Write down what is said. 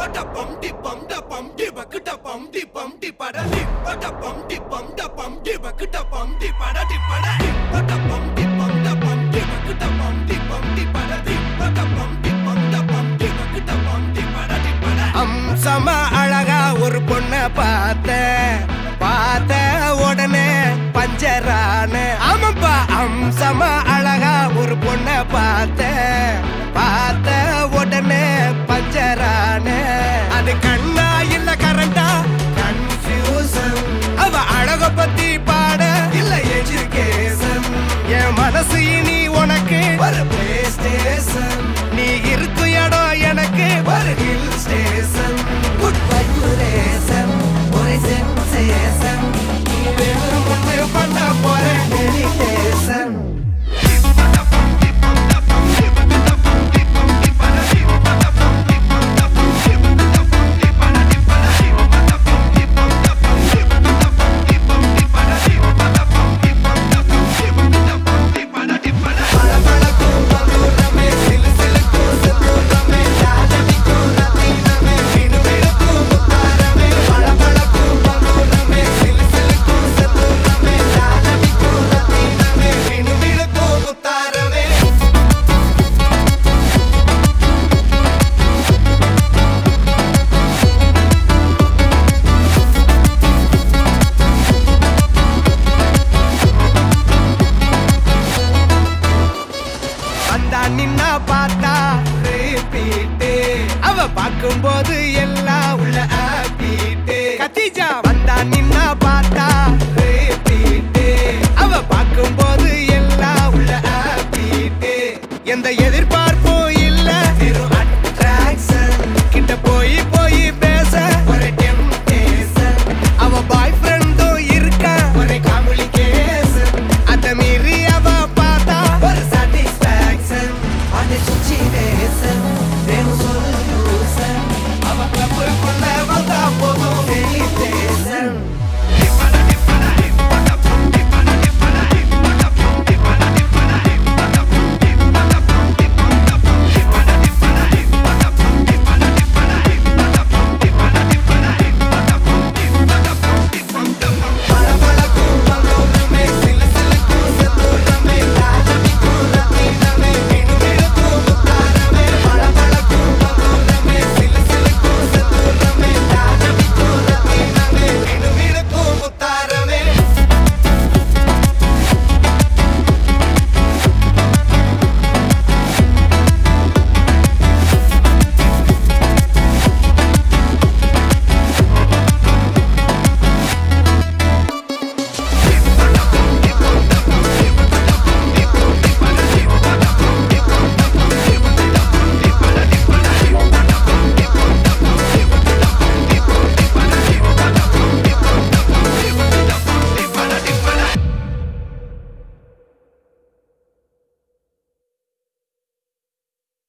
பட பம் டி பம் ட பம் டி பக்குட பம் டி பம் டி பட டி பட பம் டி பம் ட பம் டி பக்குட பம் டி பட டி பட டி பட பம் டி பம் ட பம் டி பக்குட பம் டி பம் டி பட டி பட பம் டி பம் ட பம் டி பக்குட பம் டி பட டி பட அம்சமா அழகா ஒரு பொண்ண பார்த்தேன் பார்த்த உடனே பஞ்சரான ஆமாப்பா அம்சமா அழகா ஒரு பொண்ண பார்த்தேன் பார்த்த உடனே பஞ்சரான அது கண்ணா இல்ல கரண்டா கன்ஃபியூசன் அவ அழக பத்தி பாட இல்ல எஜுகேஷன் என் மனசு இனி உனக்கு ஒரு பிளே ஸ்டேஷன் நீ இருக்கு இடம் எனக்கு ஒரு ஹில் ஸ்டேஷன் குட் வைப்ரேஷன் ஒரு சென்சேஷன் நீ வேணும் ஒன்று பண்ண போற மெடிடேஷன் வந்தா நின்னா பார்த்தா ரிப்பீட்டு அவ பார்க்கும்போது எல்லாம் உள்ள ஆப்பிட்டு கத்திஜா